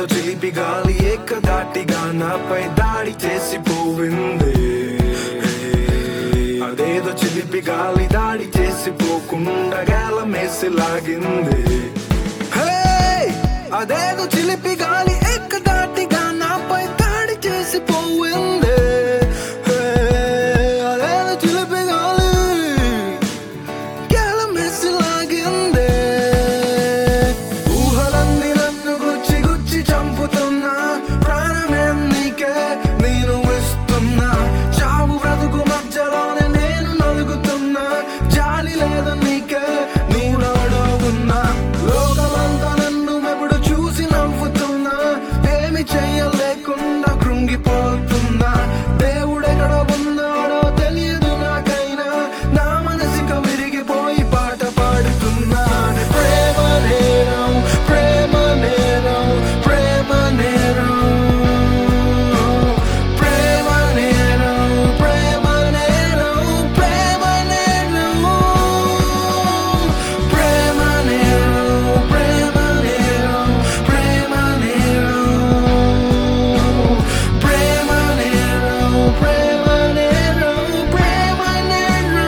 అదేదో చిలిపి గాలి ఏకదాటిగా నాపై దాడి చేసి పోవింది అదేదో చిలిపి గాలి దాడి చేసి పోకుండా గేలమేసి లాగింది హే! అదేదో చిలిపి గాలి ఏకదాటిగా నాపై దాడి చేసి పోయింది హే! అదేదో చిలిపి గాలి గేలమేసి లాగింది ఊహలన్నీ నన్ను గుచ్చి గుచ్చి చంపుతున్నా ప్రాణమే నీకే నేను ఇస్తున్నా చావు బ్రతుకు మధ్యలోనే నేను నలుగుతున్నా జాలి లేదు నీకే నువ్వు నాలో ఉన్నా లోకమంతా నన్ను ఎప్పుడు చూసి నవ్వుతున్నా ఏమి చెయ్యలేకుండా కృంగిపోతున్నా దేవుడెక్కడ ఉన్నాడో తెలియదు నాకైనా నా మనసుక విరిగిపోయి పాట పాడుతున్నా ప్రేమ నేరం ప్రేమ నేరం ప్రేమ నేరం ప్రేమ నేరం ప్రేమ నేరం ప్రేమ నేరం ప్రేమ నేరం ప్రేమ నేరం ప్రేమ నేరం ప్రేమ నేరం ప్రేమ నేరం ప్రేమ నేరం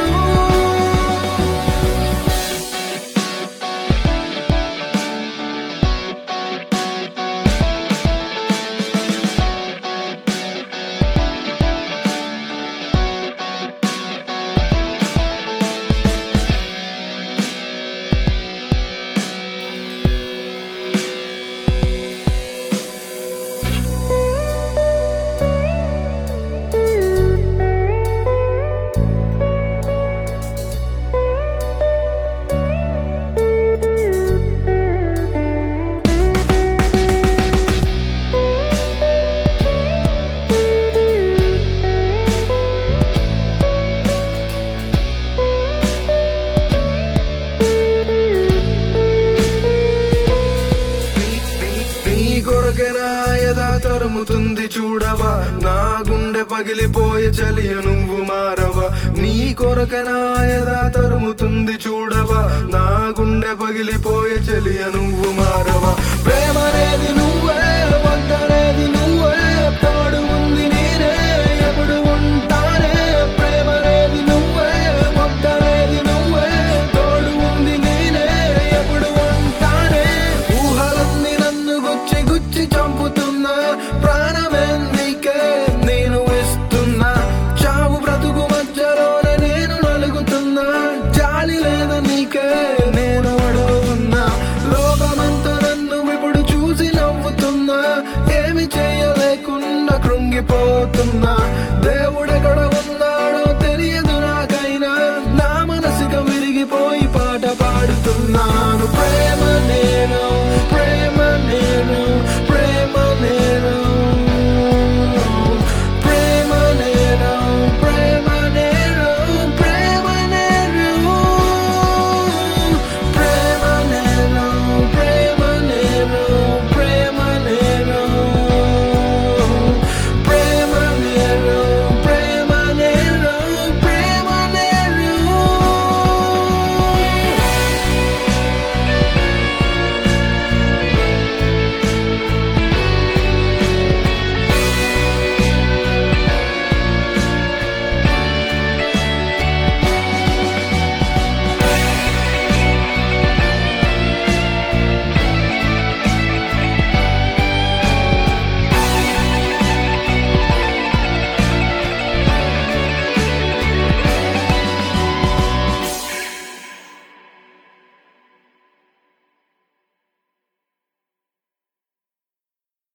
నీ కొరకే నా యదా తరుముతుంది చూడవా నా గుండె పగిలిపోయే చలియ నువ్వు మారవా నీ కొరకే నా యదా తరుముతుంది చూడవా నా గుండె పగిలిపోయే చలియ నువ్వు మారవా ప్రేమ అనేది నువ్వు